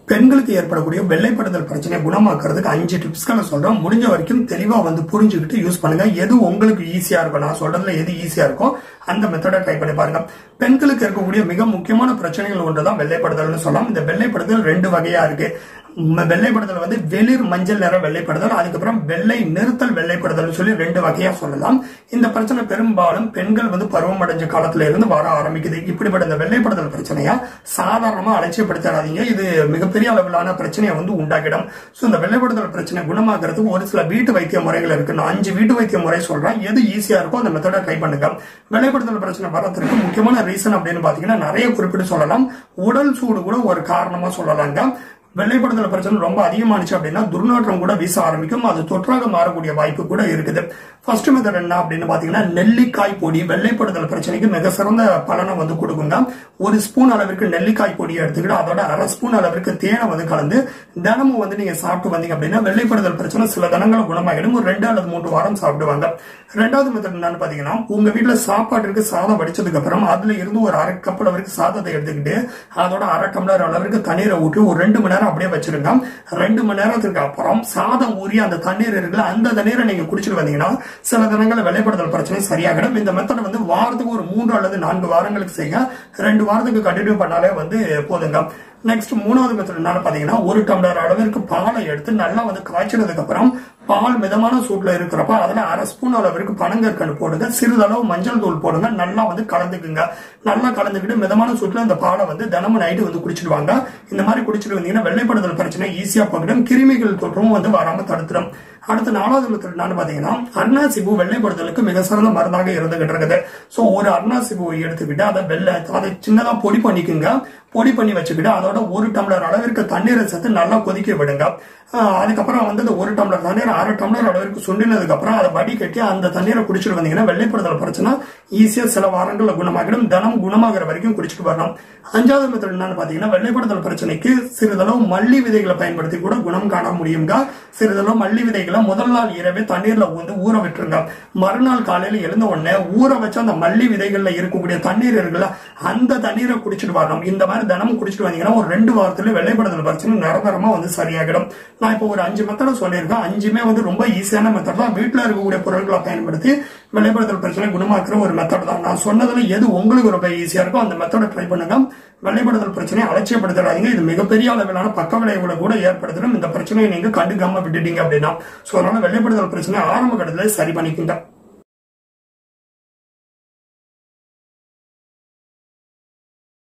பெண்களுக்கு ஏற்படக்கூடிய வெள்ளைப்படுதல் பிரச்சனையை குணமாக்குறதுக்கு அஞ்சு டிப்ஸ்களை சொல்றோம் முடிஞ்ச வரைக்கும் தெளிவா வந்து புரிஞ்சுக்கிட்டு யூஸ் பண்ணுங்க எது உங்களுக்கு ஈஸியா இருக்கும் நான் சொல்றதுல எது ஈஸியா இருக்கோ அந்த மெத்தடை ட்ரை பண்ணி பாருங்க பெண்களுக்கு இருக்கக்கூடிய மிக முக்கியமான பிரச்சனைகள் ஒன்றுதான் வெள்ளைப்படுதல்னு சொல்லலாம் இந்த வெள்ளைப்படுதல் ரெண்டு வகையா இருக்கு ம- வெள்ளைப்படுதல் வந்து வெளிர் மஞ்சள் நிற வெள்ளைப்படுதல் அதுக்கப்புறம் வெள்ளை நிறுத்தல் வெள்ளைப்படுதல் சொல்லி ரெண்டு வகையா சொல்லலாம் இந்த பிரச்சனை பெரும்பாலும் பெண்கள் வந்து பருவம் அடைஞ்ச காலத்துல இருந்து வர ஆரம்பிக்குது இப்படிப்பட்ட இந்த வெள்ளைப்படுதல் பிரச்சனையா சாதாரணமா அலட்சியப்படுத்தாதீங்க இது மிகப்பெரிய அளவிலான பிரச்சனையை வந்து உண்டாக்கிடும் சோ இந்த வெள்ளைப்படுதல் பிரச்சனை குணமாக்குறதுக்கு ஒரு சில வீட்டு வைத்திய முறைகள் இருக்கு நான் அஞ்சு வீட்டு வைத்திய முறை சொல்றேன் எது ஈஸியா இருக்கோ அந்த மெத்தடை ட்ரை பண்ணுங்க வெள்ளைப்படுதல் பிரச்சனை வர்றதுக்கு முக்கியமான ரீசன் அப்படின்னு பாத்தீங்கன்னா நிறைய குறிப்பிட்டு சொல்லலாம் உடல் சூடு கூட ஒரு காரணமா சொல்லலாங்க வெள்ளைப்படுதல் பிரச்சனை ரொம்ப அதிகமானுச்சு அப்படின்னா துர்நாற்றம் கூட வீச ஆரம்பிக்கும் அது தொற்றாக மாறக்கூடிய வாய்ப்பு கூட இருக்குது ஃபர்ஸ்ட் மெத்தட் என்ன அப்படின்னு பாத்தீங்கன்னா நெல்லிக்காய் பொடி வெள்ளைப்படுதல் பிரச்சனைக்கு மிக சிறந்த பலனை வந்து கொடுக்குங்க ஒரு ஸ்பூன் அளவிற்கு நெல்லிக்காய் பொடி எடுத்துக்கிட்டு அதோட அரை ஸ்பூன் அளவிற்கு தேனை வந்து கலந்து தினமும் வந்து நீங்க சாப்பிட்டு வந்தீங்க அப்படின்னா வெள்ளைப்படுதல் பிரச்சனை சில தினங்கள் குணமாகிடும் ஒரு ரெண்டு அல்லது மூன்று வாரம் சாப்பிடுவாங்க ரெண்டாவது மெத்தட் என்னன்னு பாத்தீங்கன்னா உங்க வீட்டுல சாப்பாட்டிற்கு சாதம் வடிச்சதுக்கு அப்புறம் அதுல இருந்து ஒரு அரை கப் அளவிற்கு சாதத்தை எடுத்துக்கிட்டு அதோட அரை டம்ளர் அளவிற்கு தண்ணீரை ஊற்றி ஒரு ரெண்டு மணி நேரம் அப்படியே வச்சிருங்க ரெண்டு மணி நேரத்துக்கு அப்புறம் சாதம் ஊறி அந்த தண்ணீர் இருக்குல்ல அந்த தண்ணீரை நீங்க குடிச்சிட்டு வந்தீங்கன்னா சில தினங்களில் வெள்ளைப்படுதல் பிரச்சனை சரியாகிடும் இந்த மெத்தட் வந்து வாரத்துக்கு ஒரு மூன்று அல்லது நான்கு வாரங்களுக்கு செய்யுங்க ரெண்டு வாரத்துக்கு கண்டினியூ பண்ணாலே வந்து போதுங்க நெக்ஸ்ட் மூணாவது மெத்தட் என்னன்னு பாத்தீங்கன்னா ஒரு டம்ளர் அளவிற்கு பாலை எடுத்து நல்லா வந்து காய்ச்சினதுக்கு அப்புறம் பால் மிதமான சூட்ல இருக்கிறப்ப அதுல அரை ஸ்பூன் அளவிற்கு பனங்கற்கண்டு போடுங்க சிறிதளவு மஞ்சள் தூள் போடுங்க நல்லா வந்து கலந்துக்குங்க நல்லா கலந்துக்கிட்டு மிதமான சூட்ல இந்த பாலை வந்து தினமும் நைட்டு வந்து குடிச்சிடுவாங்க இந்த மாதிரி குடிச்சிட்டு வந்தீங்கன்னா வெள்ளைப்படுதல் பிரச்சனை ஈஸியா போகிடும் கிருமிகள் தொற்றும் வந்து வராம தடுத்துடும் அடுத்த நாலாவது மெத்தட் என்னன்னு பாத்தீங்கன்னா அருணாசிபு வெள்ளைப்படுதலுக்கு மிக சிறந்த மருந்தாக இருந்துகிட்டு இருக்குது சோ ஒரு அருணாசிபுவை எடுத்துக்கிட்டு அதை வெள்ளை அதை சின்னதா பொடி பண்ணிக்குங்க பொடி பண்ணி வச்சுக்கிட்டு அதோட ஒரு டம்ளர் அளவிற்கு தண்ணீரை சேர்த்து நல்லா கொதிக்க விடுங்க ஆஹ் அதுக்கப்புறம் வந்து இந்த ஒரு டம்ளர் தண்ணீர் அரை டம்ளர் அளவிற்கு சுண்டினதுக்கு அப்புறம் அதை வடிகட்டி அந்த தண்ணீரை குடிச்சிட்டு வந்தீங்கன்னா வெள்ளைப்படுதல் பிரச்சனை ஈஸியா சில வாரங்கள்ல குணமாகிடும் தினம் குணமாகிற வரைக்கும் குடிச்சிட்டு வரணும் அஞ்சாவது மெத்தட் என்னன்னு பாத்தீங்கன்னா வெள்ளைப்படுதல் பிரச்சனைக்கு சிறிதளவு மல்லி விதைகளை பயன்படுத்தி கூட குணம் காண முடியுங்க சிறிதளவு மல்லி விதைகளை முதல் நாள் இரவே தண்ணீர்ல வந்து ஊற விட்டுருங்க மறுநாள் காலையில எழுந்த உடனே ஊற வச்ச அந்த மல்லி விதைகள்ல இருக்கக்கூடிய தண்ணீர் இருக்குல்ல அந்த தண்ணீரை குடிச்சிட்டு வரணும் இந்த மாதிரி தினமும் குடிச்சிட்டு வந்தீங்கன்னா ஒரு ரெண்டு வாரத்துல வெள்ளைப்படுதல் பிரச்சனை நிரந்தரமா வந்து சரியாகிடும் நான் இப்போ ஒரு அஞ்சு மெத்தட சொல்லியிருக்கேன் அஞ்சுமே வந்து ரொம்ப ஈஸியான மெத்தட் தான் வீட்டுல இருக்கக்கூடிய பொருட்களை பயன்படுத்தி வெள்ளைப்படுதல் பிரச்சனை குணமாக்குற ஒரு மெத்தட் தான் நான் சொன்னதுல எது உங்களுக்கு ரொம்ப ஈஸியா இருக்கோ அந்த மெத்தடை ட்ரை பண்ணுங்க வெள்ளைப்படுதல் பிரச்சனையை அலட்சியப்படுத்தாதீங்க இது மிகப்பெரிய அளவிலான பக்க விளைவுகளை கூட ஏற்படுத்திடும் இந்த பிரச்சனையை நீங்க கண்டுக்காம விட்டுட்டீங்க அப்படின்னா சோ அதனால வெள்ளைப்படுதல் பிரச்சனை ஆரம்ப கட்டத்துல சரி பண்ணிக்கோங்க